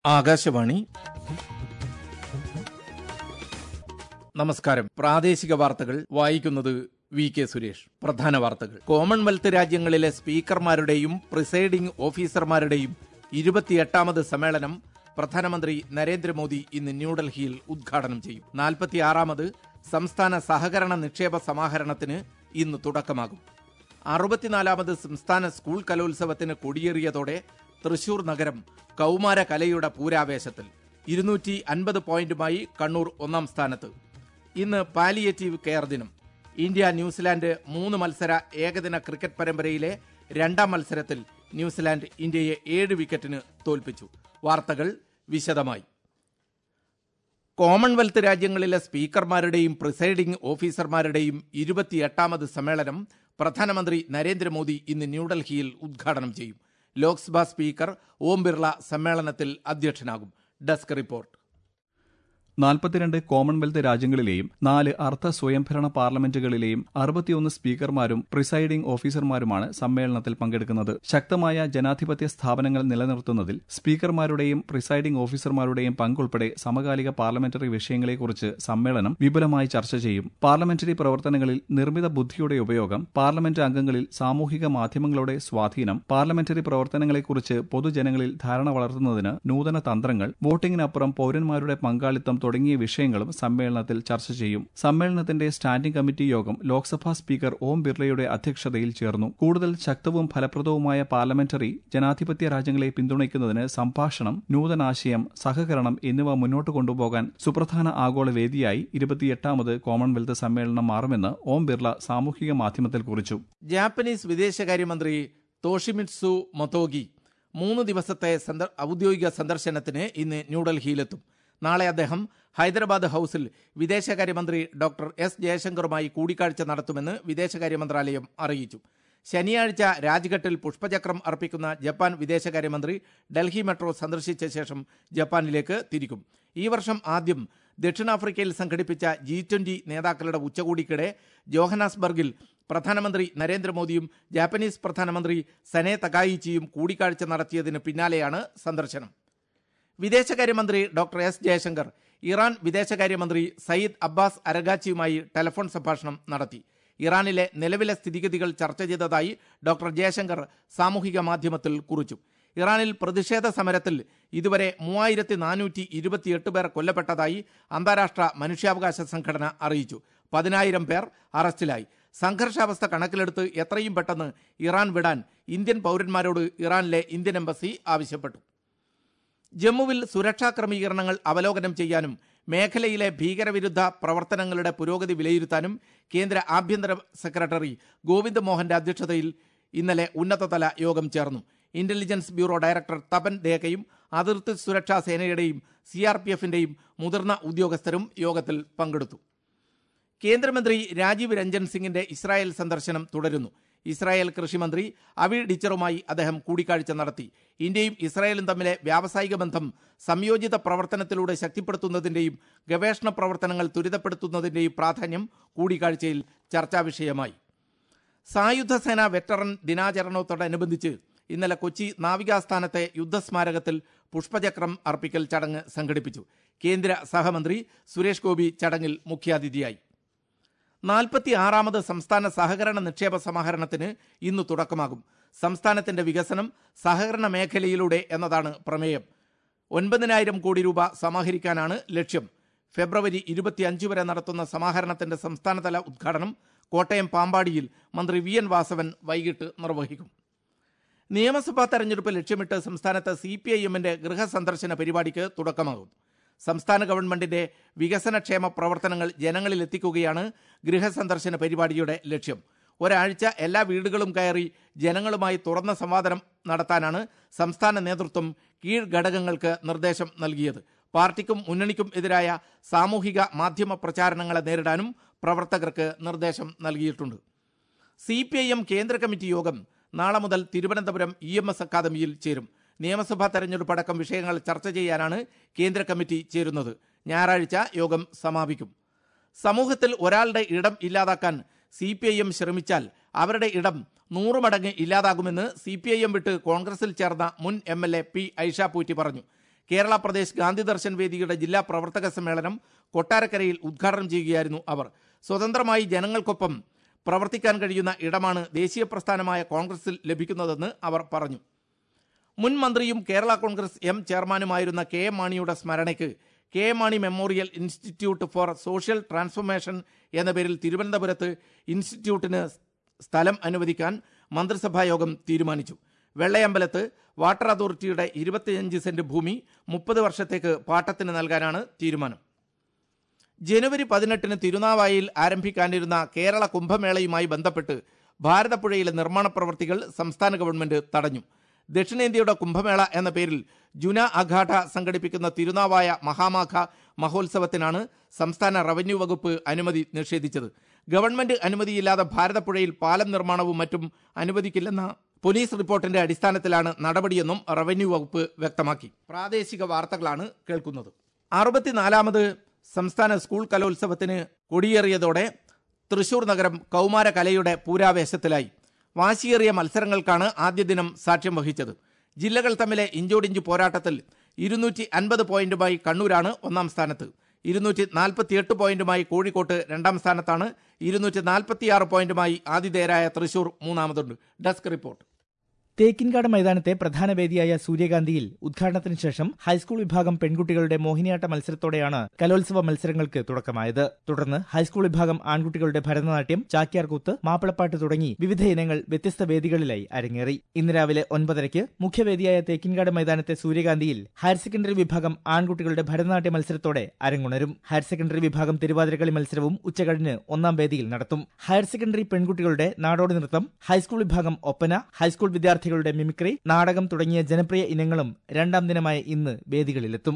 ആകാശവാണി നമസ്കാരം പ്രാദേശിക വാർത്തകൾ വായിക്കുന്നത് വി കെ സുരേഷ് പ്രധാന വാർത്തകൾ കോമൺവെൽത്ത് രാജ്യങ്ങളിലെ സ്പീക്കർമാരുടെയും പ്രിസൈഡിംഗ് ഓഫീസർമാരുടെയും ഇരുപത്തിയെട്ടാമത് സമ്മേളനം പ്രധാനമന്ത്രി നരേന്ദ്രമോദി ഇന്ന് ന്യൂഡൽഹിയിൽ ഉദ്ഘാടനം ചെയ്യും നാൽപ്പത്തിയാറാമത് സംസ്ഥാന സഹകരണ നിക്ഷേപ സമാഹരണത്തിന് ഇന്ന് തുടക്കമാകും അറുപത്തിനാലാമത് സംസ്ഥാന സ്കൂൾ കലോത്സവത്തിന് കൊടിയേറിയതോടെ തൃശൂർ നഗരം കൗമാര കലയുടെ പൂരാവേശത്തിൽ ഇരുന്നൂറ്റി അൻപത് പോയിന്റുമായി കണ്ണൂർ ഒന്നാം സ്ഥാനത്ത് ഇന്ന് പാലിയേറ്റീവ് കെയർ ദിനം ഇന്ത്യ ന്യൂസിലാൻഡ് മൂന്ന് മത്സര ഏകദിന ക്രിക്കറ്റ് പരമ്പരയിലെ രണ്ടാം മത്സരത്തിൽ ന്യൂസിലാൻഡ് ഇന്ത്യയെ ഏഴ് വിക്കറ്റിന് തോൽപ്പിച്ചു വാർത്തകൾ വിശദമായി കോമൺവെൽത്ത് രാജ്യങ്ങളിലെ സ്പീക്കർമാരുടെയും പ്രിസൈഡിംഗ് ഓഫീസർമാരുടെയും ഇരുപത്തിയെട്ടാമത് സമ്മേളനം പ്രധാനമന്ത്രി നരേന്ദ്രമോദി ഇന്ന് ന്യൂഡൽഹിയിൽ ഉദ്ഘാടനം ചെയ്യും ലോക്സഭാ സ്പീക്കർ ഓം ബിർള സമ്മേളനത്തിൽ അധ്യക്ഷനാകും ഡെസ്ക് റിപ്പോർട്ട് നാൽപ്പത്തിരണ്ട് കോമൺവെൽത്ത് രാജ്യങ്ങളിലെയും നാല് അർദ്ധ സ്വയംഭരണ പാർലമെന്റുകളിലെയും അറുപത്തിയൊന്ന് സ്പീക്കർമാരും പ്രിസൈഡിംഗ് ഓഫീസർമാരുമാണ് സമ്മേളനത്തിൽ പങ്കെടുക്കുന്നത് ശക്തമായ ജനാധിപത്യ സ്ഥാപനങ്ങൾ നിലനിർത്തുന്നതിൽ സ്പീക്കർമാരുടെയും പ്രിസൈഡിംഗ് ഓഫീസർമാരുടെയും പങ്കുൾപ്പെടെ സമകാലിക പാർലമെന്ററി വിഷയങ്ങളെക്കുറിച്ച് സമ്മേളനം വിപുലമായി ചർച്ച ചെയ്യും പാർലമെന്ററി പ്രവർത്തനങ്ങളിൽ നിർമ്മിത ബുദ്ധിയുടെ ഉപയോഗം പാർലമെന്റ് അംഗങ്ങളിൽ സാമൂഹിക മാധ്യമങ്ങളുടെ സ്വാധീനം പാർലമെന്ററി പ്രവർത്തനങ്ങളെക്കുറിച്ച് പൊതുജനങ്ങളിൽ ധാരണ വളർത്തുന്നതിന് നൂതന തന്ത്രങ്ങൾ വോട്ടിംഗിനപ്പുറം പൌരന്മാരുടെ പങ്കാളിത്തം തുടങ്ങിയ വിഷയങ്ങളും സമ്മേളനത്തിൽ ചർച്ച ചെയ്യും സമ്മേളനത്തിന്റെ സ്റ്റാൻഡിംഗ് കമ്മിറ്റി യോഗം ലോക്സഭാ സ്പീക്കർ ഓം ബിർളയുടെ അധ്യക്ഷതയിൽ ചേർന്നു കൂടുതൽ ശക്തവും ഫലപ്രദവുമായ പാർലമെന്ററി ജനാധിപത്യ രാജ്യങ്ങളെ പിന്തുണയ്ക്കുന്നതിന് സംഭാഷണം നൂതനാശയം സഹകരണം എന്നിവ മുന്നോട്ട് കൊണ്ടുപോകാൻ സുപ്രധാന ആഗോള വേദിയായി ഇരുപത്തിയെട്ടാമത് കോമൺവെൽത്ത് സമ്മേളനം മാറുമെന്ന് ഓം ബിർള സാമൂഹിക മാധ്യമത്തിൽ കുറിച്ചു ജാപ്പനീസ് വിദേശകാര്യമന്ത്രി തോഷിമിറ്റ്സു മൊതോഗി മൂന്ന് ദിവസത്തെ സന്ദർ- ഔദ്യോഗിക സന്ദർശനത്തിന് ഇന്ന് ന്യൂഡൽഹിയിലെത്തും നാളെ അദ്ദേഹം ഹൈദരാബാദ് ഹൌസിൽ വിദേശകാര്യമന്ത്രി ഡോക്ടർ എസ് ജയശങ്കറുമായി കൂടിക്കാഴ്ച നടത്തുമെന്ന് വിദേശകാര്യ മന്ത്രാലയം അറിയിച്ചു ശനിയാഴ്ച രാജ്ഘട്ടിൽ പുഷ്പചക്രം അർപ്പിക്കുന്ന ജപ്പാൻ വിദേശകാര്യമന്ത്രി ഡൽഹി മെട്രോ സന്ദർശിച്ച ശേഷം ജപ്പാനിലേക്ക് തിരിക്കും ഈ വർഷം ആദ്യം ദക്ഷിണാഫ്രിക്കയിൽ സംഘടിപ്പിച്ച ജി ട്വന്റി നേതാക്കളുടെ ഉച്ചകോടിക്കിടെ ജോഹനാസ്ബർഗിൽ പ്രധാനമന്ത്രി നരേന്ദ്രമോദിയും ജാപ്പനീസ് പ്രധാനമന്ത്രി സനെ തകായിച്ചിയും കൂടിക്കാഴ്ച നടത്തിയതിന് പിന്നാലെയാണ് സന്ദർശനം വിദേശകാര്യമന്ത്രി ഡോക്ടർ എസ് ജയശങ്കർ ഇറാൻ വിദേശകാര്യമന്ത്രി സയ്യിദ് അബ്ബാസ് അരഗാച്ചിയുമായി ടെലിഫോൺ സംഭാഷണം നടത്തി ഇറാനിലെ നിലവിലെ സ്ഥിതിഗതികൾ ചർച്ച ചെയ്തതായി ഡോക്ടർ ജയശങ്കർ സാമൂഹിക മാധ്യമത്തിൽ കുറിച്ചു ഇറാനിൽ പ്രതിഷേധ സമരത്തിൽ ഇതുവരെ മൂവായിരത്തി നാനൂറ്റി ഇരുപത്തിയെട്ട് പേർ കൊല്ലപ്പെട്ടതായി അന്താരാഷ്ട്ര മനുഷ്യാവകാശ സംഘടന അറിയിച്ചു പതിനായിരം പേർ അറസ്റ്റിലായി സംഘർഷാവസ്ഥ കണക്കിലെടുത്ത് എത്രയും പെട്ടെന്ന് ഇറാൻ വിടാൻ ഇന്ത്യൻ പൗരന്മാരോട് ഇറാനിലെ ഇന്ത്യൻ എംബസി ആവശ്യപ്പെട്ടു ജമ്മുവിൽ സുരക്ഷാ ക്രമീകരണങ്ങൾ അവലോകനം ചെയ്യാനും മേഖലയിലെ ഭീകരവിരുദ്ധ പ്രവർത്തനങ്ങളുടെ പുരോഗതി വിലയിരുത്താനും കേന്ദ്ര ആഭ്യന്തര സെക്രട്ടറി ഗോവിന്ദ് മോഹന്റെ അധ്യക്ഷതയിൽ ഇന്നലെ ഉന്നതതല യോഗം ചേർന്നു ഇന്റലിജൻസ് ബ്യൂറോ ഡയറക്ടർ തപൻ ദേക്കയും അതിർത്തി സുരക്ഷാ സേനയുടെയും സി ആർ പി എഫിന്റെയും മുതിർന്ന ഉദ്യോഗസ്ഥരും യോഗത്തിൽ പങ്കെടുത്തു കേന്ദ്രമന്ത്രി രാജീവ് രഞ്ജൻ സിംഗിന്റെ ഇസ്രായേൽ സന്ദർശനം തുടരുന്നു ഇസ്രായേൽ കൃഷിമന്ത്രി അവി ഡിച്ചറുമായി അദ്ദേഹം കൂടിക്കാഴ്ച നടത്തി ഇന്ത്യയും ഇസ്രായേലും തമ്മിലെ വ്യാവസായിക ബന്ധം സംയോജിത പ്രവർത്തനത്തിലൂടെ ശക്തിപ്പെടുത്തുന്നതിന്റെയും ഗവേഷണ പ്രവർത്തനങ്ങൾ ത്വരിതപ്പെടുത്തുന്നതിന്റെയും പ്രാധാന്യം കൂടിക്കാഴ്ചയിൽ ചർച്ചാ വിഷയമായി സായുധ സേന വെറ്ററൻ ദിനാചരണത്തോടനുബന്ധിച്ച് ഇന്നലെ കൊച്ചി നാവികാസ്ഥാനത്തെ യുദ്ധസ്മാരകത്തിൽ പുഷ്പചക്രം അർപ്പിക്കൽ ചടങ്ങ് സംഘടിപ്പിച്ചു കേന്ദ്ര സഹമന്ത്രി സുരേഷ് ഗോപി ചടങ്ങിൽ മുഖ്യാതിഥിയായി നാൽപ്പത്തി ആറാമത് സംസ്ഥാന സഹകരണ നിക്ഷേപ സമാഹരണത്തിന് ഇന്ന് തുടക്കമാകും സംസ്ഥാനത്തിന്റെ വികസനം സഹകരണ മേഖലയിലൂടെ എന്നതാണ് പ്രമേയം ഒൻപതിനായിരം കോടി രൂപ സമാഹരിക്കാനാണ് ലക്ഷ്യം ഫെബ്രുവരി ഇരുപത്തിയഞ്ച് വരെ നടത്തുന്ന സമാഹരണത്തിന്റെ സംസ്ഥാനതല ഉദ്ഘാടനം കോട്ടയം പാമ്പാടിയിൽ മന്ത്രി വി എൻ വാസവൻ വൈകിട്ട് നിർവഹിക്കും നിയമസഭാ തെരഞ്ഞെടുപ്പ് ലക്ഷ്യമിട്ട് സംസ്ഥാനത്ത് സി പി ഐ എമ്മിന്റെ ഗൃഹസന്ദർശന പരിപാടിക്ക് തുടക്കമാകും സംസ്ഥാന ഗവൺമെന്റിന്റെ വികസനക്ഷേമ പ്രവർത്തനങ്ങൾ ജനങ്ങളിൽ എത്തിക്കുകയാണ് ഗൃഹസന്ദർശന പരിപാടിയുടെ ലക്ഷ്യം ഒരാഴ്ച എല്ലാ വീടുകളും കയറി ജനങ്ങളുമായി തുറന്ന സംവാദം നടത്താനാണ് സംസ്ഥാന നേതൃത്വം കീഴ്ഘടകങ്ങൾക്ക് നിർദ്ദേശം നൽകിയത് പാർട്ടിക്കും മുന്നണിക്കും എതിരായ സാമൂഹിക മാധ്യമ പ്രചാരണങ്ങളെ നേരിടാനും പ്രവർത്തകർക്ക് നിർദ്ദേശം നൽകിയിട്ടുണ്ട് സി പി ഐ എം കേന്ദ്ര കമ്മിറ്റി യോഗം നാളെ മുതൽ തിരുവനന്തപുരം ഇ എം എസ് അക്കാദമിയിൽ ചേരും നിയമസഭാ തെരഞ്ഞെടുപ്പ് അടക്കം വിഷയങ്ങൾ ചർച്ച ചെയ്യാനാണ് കേന്ദ്ര കമ്മിറ്റി ചേരുന്നത് ഞായറാഴ്ച യോഗം സമാപിക്കും സമൂഹത്തിൽ ഒരാളുടെ ഇടം ഇല്ലാതാക്കാൻ സി പി ഐ എം ശ്രമിച്ചാൽ അവരുടെ ഇടം നൂറ് മടങ്ങ് ഇല്ലാതാകുമെന്ന് സി പി ഐ എം വിട്ട് കോൺഗ്രസിൽ ചേർന്ന മുൻ M L A P Aisha Potty പറഞ്ഞു കേരള പ്രദേശ് ഗാന്ധി ദർശൻ വേദിയുടെ ജില്ലാ പ്രവർത്തക സമ്മേളനം കൊട്ടാരക്കരയിൽ ഉദ്ഘാടനം ചെയ്യുകയായിരുന്നു അവർ സ്വതന്ത്രമായി ജനങ്ങൾക്കൊപ്പം പ്രവർത്തിക്കാൻ കഴിയുന്ന ഇടമാണ് ദേശീയ പ്രസ്ഥാനമായ കോൺഗ്രസിൽ ലഭിക്കുന്നതെന്ന് അവർ പറഞ്ഞു മുൻ മന്ത്രിയും കേരള കോൺഗ്രസ് എം ചെയർമാനുമായിരുന്ന കെ എം മാണിയുടെ സ്മരണയ്ക്ക് K M Mani memorial institute for social transformation എന്ന പേരിൽ തിരുവനന്തപുരത്ത് ഇൻസ്റ്റിറ്റ്യൂട്ടിന് സ്ഥലം അനുവദിക്കാൻ മന്ത്രിസഭാ യോഗം തീരുമാനിച്ചു വെള്ളയമ്പലത്ത് വാട്ടർ അതോറിറ്റിയുടെ ഇരുപത്തിയഞ്ച് സെന്റ് ഭൂമി മുപ്പത് വർഷത്തേക്ക് പാട്ടത്തിന് നൽകാനാണ് തീരുമാനം ജനുവരി പതിനെട്ടിന് തിരുനാവായിൽ ആരംഭിക്കാനിരുന്ന കേരള കുംഭമേളയുമായി ബന്ധപ്പെട്ട് ഭാരതപ്പുഴയിലെ നിർമ്മാണ പ്രവൃത്തികൾ സംസ്ഥാന ഗവൺമെന്റ് തടഞ്ഞു ദക്ഷിണേന്ത്യയുടെ കുംഭമേള എന്ന പേരിൽ ജുന അഘാഡ സംഘടിപ്പിക്കുന്ന തിരുനാവായ മഹാമാഘ മഹോത്സവത്തിനാണ് സംസ്ഥാന റവന്യൂ വകുപ്പ് അനുമതി നിഷേധിച്ചത് ഗവൺമെന്റ് അനുമതിയില്ലാതെ ഭാരതപ്പുഴയിൽ പാലം നിർമ്മാണവും മറ്റും അനുവദിക്കില്ലെന്ന പോലീസ് റിപ്പോർട്ടിന്റെ അടിസ്ഥാനത്തിലാണ് നടപടിയെന്നും റവന്യൂ വകുപ്പ് വ്യക്തമാക്കി പ്രാദേശിക വാർത്തകളാണ് കേൾക്കുന്നത് അറുപത്തിനാലാമത് സംസ്ഥാന സ്കൂൾ കലോത്സവത്തിന് കൊടിയേറിയതോടെ തൃശൂർ നഗരം കൗമാര കലയുടെ പൂരാവേശത്തിലായി വാശിയേറിയ മത്സരങ്ങൾക്കാണ് ആദ്യ ദിനം സാക്ഷ്യം വഹിച്ചത് ജില്ലകൾ തമ്മിലെ ഇഞ്ചോടിഞ്ച് പോരാട്ടത്തിൽ ഇരുന്നൂറ്റി അൻപത് പോയിന്റുമായി കണ്ണൂരാണ് ഒന്നാം സ്ഥാനത്ത് ഇരുന്നൂറ്റി നാൽപ്പത്തിയെട്ട് പോയിന്റുമായി കോഴിക്കോട്ട് രണ്ടാം സ്ഥാനത്താണ് ഇരുന്നൂറ്റി നാൽപ്പത്തിയാറ് പോയിന്റുമായി ആതിഥേയരായ തൃശൂർ മൂന്നാമതുണ്ട് ഡെസ്ക് റിപ്പോർട്ട് തേക്കിൻകാട് മൈതാനത്തെ പ്രധാന വേദിയായ സൂര്യകാന്തിയിൽ ഉദ്ഘാടനത്തിന് ശേഷം ഹൈസ്കൂൾ വിഭാഗം പെൺകുട്ടികളുടെ മോഹിനിയാട്ട മത്സരത്തോടെയാണ് കലോത്സവ മത്സരങ്ങൾക്ക് തുടക്കമായത് തുടർന്ന് ഹൈസ്കൂൾ വിഭാഗം ആൺകുട്ടികളുടെ ഭരതനാട്യം ചാക്യാർകൂത്ത് മാപ്പിളപ്പാട്ട് തുടങ്ങി വിവിധ ഇനങ്ങൾ വ്യത്യസ്ത വേദികളിലായി അരങ്ങേറി ഇന്ന് രാവിലെ ഒൻപതരയ്ക്ക് മുഖ്യവേദിയായ തേക്കിൻകാട് മൈതാനത്തെ സൂര്യകാന്തിയിൽ ഹയർ സെക്കൻഡറി വിഭാഗം ആൺകുട്ടികളുടെ ഭരതനാട്യ മത്സരത്തോടെ അരങ്ങുണരും ഹയർ സെക്കൻഡറി വിഭാഗം തിരുവാതിരക്കളി മത്സരവും ഉച്ചകഴിഞ്ഞ് ഒന്നാം വേദിയിൽ നടത്തും ഹയർ സെക്കൻഡറി പെൺകുട്ടികളുടെ നാടോടി നൃത്തം ഹൈസ്കൂൾ വിഭാഗം ഒപ്പന ഹൈസ്കൂൾ വിദ്യാർത്ഥികളുടെ മിമിക്രി നാടകം തുടങ്ങിയ ജനപ്രിയ ഇനങ്ങളും രണ്ടാം ദിനമായ ഇന്ന് വേദികളിലെത്തും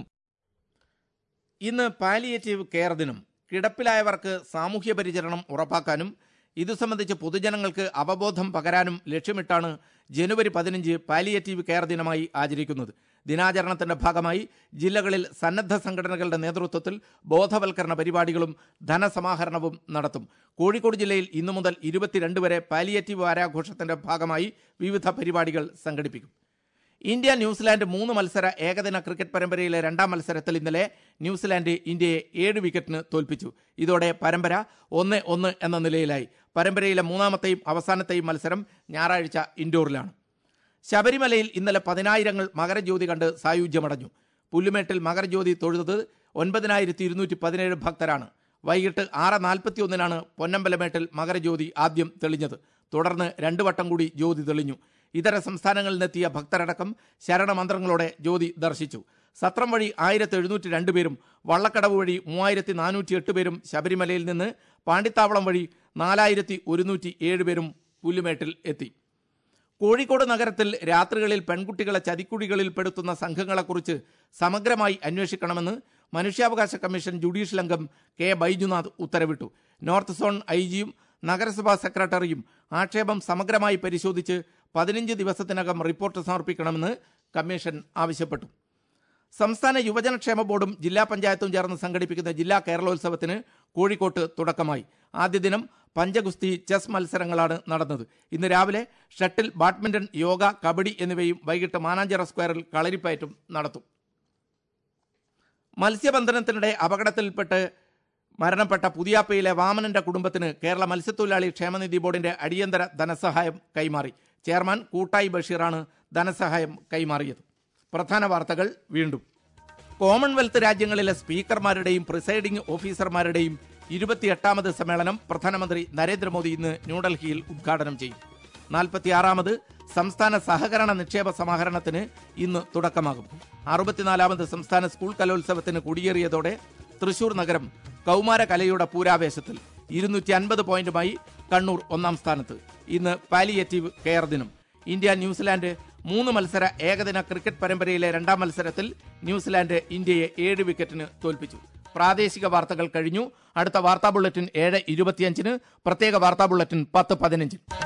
ഇന്ന് പാലിയേറ്റീവ് കെയർ ദിനം കിടപ്പിലായവർക്ക് സാമൂഹ്യ പരിചരണം ഉറപ്പാക്കാനും ഇതു സംബന്ധിച്ച് പൊതുജനങ്ങൾക്ക് അവബോധം പകരാനും ലക്ഷ്യമിട്ടാണ് ജനുവരി പതിനഞ്ച് പാലിയേറ്റീവ് കെയർ ദിനമായി ആചരിക്കുന്നത് ദിനാചരണത്തിന്റെ ഭാഗമായി ജില്ലകളിൽ സന്നദ്ധ സംഘടനകളുടെ നേതൃത്വത്തിൽ ബോധവൽക്കരണ പരിപാടികളും ധനസമാഹരണവും നടത്തും കോഴിക്കോട് ജില്ലയിൽ ഇന്നു മുതൽ ഇരുപത്തിരണ്ട് വരെ പാലിയേറ്റീവ് വാരാഘോഷത്തിന്റെ ഭാഗമായി വിവിധ പരിപാടികൾ സംഘടിപ്പിക്കും ഇന്ത്യ ന്യൂസിലാൻഡ് മൂന്ന് മത്സര ഏകദിന ക്രിക്കറ്റ് പരമ്പരയിലെ രണ്ടാം മത്സരത്തിൽ ഇന്നലെ ന്യൂസിലാൻഡ് ഇന്ത്യയെ ഏഴ് വിക്കറ്റിന് തോൽപ്പിച്ചു ഇതോടെ പരമ്പര ഒന്ന് ഒന്ന് എന്ന നിലയിലായി പരമ്പരയിലെ മൂന്നാമത്തെയും അവസാനത്തെയും മത്സരം ഞായറാഴ്ച ഇൻഡോറിലാണ് ശബരിമലയിൽ ഇന്നലെ പതിനായിരങ്ങൾ മകരജ്യോതി കണ്ട് സായുജ്യമടഞ്ഞു പുല്ലുമേട്ടിൽ മകരജ്യോതി തൊഴുതത് ഒൻപതിനായിരത്തി ഇരുന്നൂറ്റി പതിനേഴ് ഭക്തരാണ് വൈകിട്ട് ആറ് നാൽപ്പത്തി ഒന്നിനാണ് പൊന്നമ്പലമേട്ടിൽ മകരജ്യോതി ആദ്യം തെളിഞ്ഞത് തുടർന്ന് രണ്ടു വട്ടം കൂടി ജ്യോതി തെളിഞ്ഞു ഇതര സംസ്ഥാനങ്ങളിൽ നിന്നെത്തിയ ഭക്തരടക്കം ശരണമന്ത്രങ്ങളോടെ ജ്യോതി ദർശിച്ചു സത്രം വഴി ആയിരത്തി എഴുന്നൂറ്റി രണ്ട് പേരും വള്ളക്കടവ് വഴി മൂവായിരത്തി നാനൂറ്റി എട്ട് പേരും ശബരിമലയിൽ നിന്ന് പാണ്ടിത്താവളം വഴി നാലായിരത്തി ഒരുന്നൂറ്റി ഏഴ് പേരും പുല്ലുമേട്ടിൽ എത്തി കോഴിക്കോട് നഗരത്തിൽ രാത്രികളിൽ പെൺകുട്ടികളെ ചതിക്കുഴികളിൽ പെടുത്തുന്ന സംഘങ്ങളെക്കുറിച്ച് സമഗ്രമായി അന്വേഷിക്കണമെന്ന് മനുഷ്യാവകാശ കമ്മീഷൻ ജുഡീഷ്യൽ അംഗം കെ ബൈജുനാഥ് ഉത്തരവിട്ടു നോർത്ത് സോൺ ഐ ജിയും നഗരസഭാ സെക്രട്ടറിയും ആക്ഷേപം സമഗ്രമായി പരിശോധിച്ച് പതിനഞ്ച് ദിവസത്തിനകം റിപ്പോർട്ട് സമർപ്പിക്കണമെന്ന് കമ്മീഷൻ ആവശ്യപ്പെട്ടു സംസ്ഥാന യുവജനക്ഷേമ ബോർഡും ജില്ലാ പഞ്ചായത്തും ചേർന്ന് സംഘടിപ്പിക്കുന്ന ജില്ലാ കേരളോത്സവത്തിന് കോഴിക്കോട്ട് തുടക്കമായി ആദ്യ ദിനം പഞ്ചഗുസ്തി ചെസ് മത്സരങ്ങളാണ് നടന്നത് ഇന്ന് രാവിലെ ഷട്ടിൽ ബാഡ്മിന്റൺ യോഗ കബഡി എന്നിവയും വൈകിട്ട് മാനാഞ്ചിറ സ്ക്വയറിൽ കളരിപ്പയറ്റും നടത്തും മത്സ്യബന്ധനത്തിനിടെ അപകടത്തിൽപ്പെട്ട് മരണപ്പെട്ട പുതിയാപ്പയിലെ വാമനന്റെ കുടുംബത്തിന് കേരള മത്സ്യത്തൊഴിലാളി ക്ഷേമനിധി ബോർഡിന്റെ അടിയന്തര ധനസഹായം കൈമാറി ചെയർമാൻ കൂട്ടായി ബഷീറാണ് ധനസഹായം കൈമാറിയത് പ്രധാന വാർത്തകൾ വീണ്ടും കോമൺവെൽത്ത് രാജ്യങ്ങളിലെ സ്പീക്കർമാരുടെയും പ്രിസൈഡിംഗ് ഓഫീസർമാരുടെയും ഇരുപത്തിയെട്ടാമത് സമ്മേളനം പ്രധാനമന്ത്രി നരേന്ദ്രമോദി ഇന്ന് ന്യൂഡൽഹിയിൽ ഉദ്ഘാടനം ചെയ്യും നാൽപ്പത്തിയാറാമത് സംസ്ഥാന സഹകരണ നിക്ഷേപ സമാഹരണത്തിന് ഇന്ന് തുടക്കമാകും അറുപത്തിനാലാമത് സംസ്ഥാന സ്കൂൾ കലോത്സവത്തിന് കുടിയേറിയതോടെ തൃശൂർ നഗരം കൗമാര കലയുടെ പൂരാവേശത്തിൽ ഇരുന്നൂറ്റി അൻപത് പോയിന്റുമായി കണ്ണൂർ ഒന്നാം സ്ഥാനത്ത് ഇന്ന് പാലിയേറ്റീവ് കെയർ ദിനം ഇന്ത്യ ന്യൂസിലാൻഡ് മൂന്ന് മത്സര ഏകദിന ക്രിക്കറ്റ് പരമ്പരയിലെ രണ്ടാം മത്സരത്തിൽ ന്യൂസിലാൻഡ് ഇന്ത്യയെ ഏഴ് വിക്കറ്റിന് തോൽപ്പിച്ചു പ്രാദേശിക വാർത്തകൾ കഴിഞ്ഞു അടുത്ത വാർത്താ ബുള്ളറ്റിൻ ഏഴ് ഇരുപത്തിയഞ്ചിന് പ്രത്യേക വാർത്താ ബുള്ളറ്റിൻ പത്ത് പതിനഞ്ചിന്